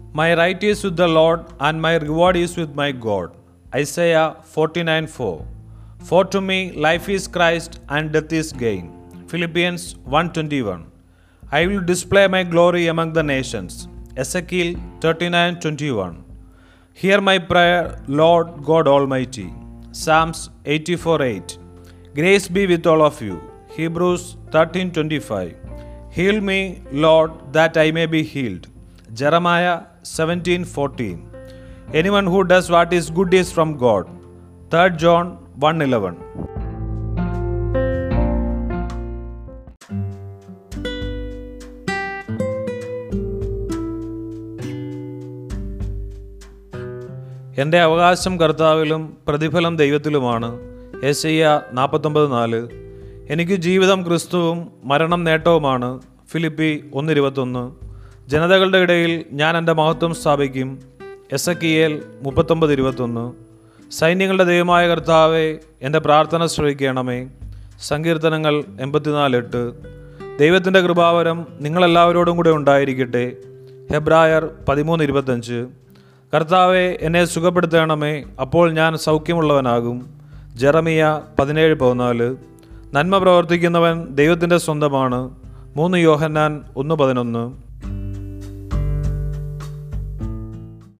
My right is with the Lord, and my reward is with my God. Isaiah 49 4. For to me life is Christ and death is gain. Philippians 121. I will display my glory among the nations. Ezekiel 39 21. Hear my prayer, Lord God Almighty. Psalms 84 8. Grace be with all of you. Hebrews 13 25. Heal me, Lord, that I may be healed. Jeremiah 17 14. Anyone who does what is good is from God. 3 John 1 11. എൻ്റെ അവകാശം കർത്താവിലും പ്രതിഫലം ദൈവത്തിലുമാണ് യേശയ്യ നാൽപ്പത്തൊമ്പത് നാല് എനിക്ക് ജീവിതം ക്രിസ്തുവും മരണം നേട്ടവുമാണ് Philippi ഒന്നിരുപത്തൊന്ന് ജനതകളുടെ ഇടയിൽ ഞാൻ എൻ്റെ മഹത്വം സ്ഥാപിക്കും എസ് എ മുപ്പത്തൊമ്പത് ഇരുപത്തൊന്ന് സൈന്യങ്ങളുടെ ദൈവമായ കർത്താവെ എൻ്റെ പ്രാർത്ഥന ശ്രവിക്കണമേ സങ്കീർത്തനങ്ങൾ എൺപത്തിനാല് എട്ട് ദൈവത്തിൻ്റെ കൃപാവരം നിങ്ങളെല്ലാവരോടും കൂടെ ഉണ്ടായിരിക്കട്ടെ ഹെബ്രായർ പതിമൂന്ന് ഇരുപത്തഞ്ച് കർത്താവെ എന്നെ സുഖപ്പെടുത്തണമേ അപ്പോൾ ഞാൻ സൗഖ്യമുള്ളവനാകും ജെറമിയ പതിനേഴ് പതിനാല് നന്മ പ്രവർത്തിക്കുന്നവൻ ദൈവത്തിൻ്റെ സ്വന്തമാണ് മൂന്ന് യോഹന്നാൻ ഒന്ന് പതിനൊന്ന്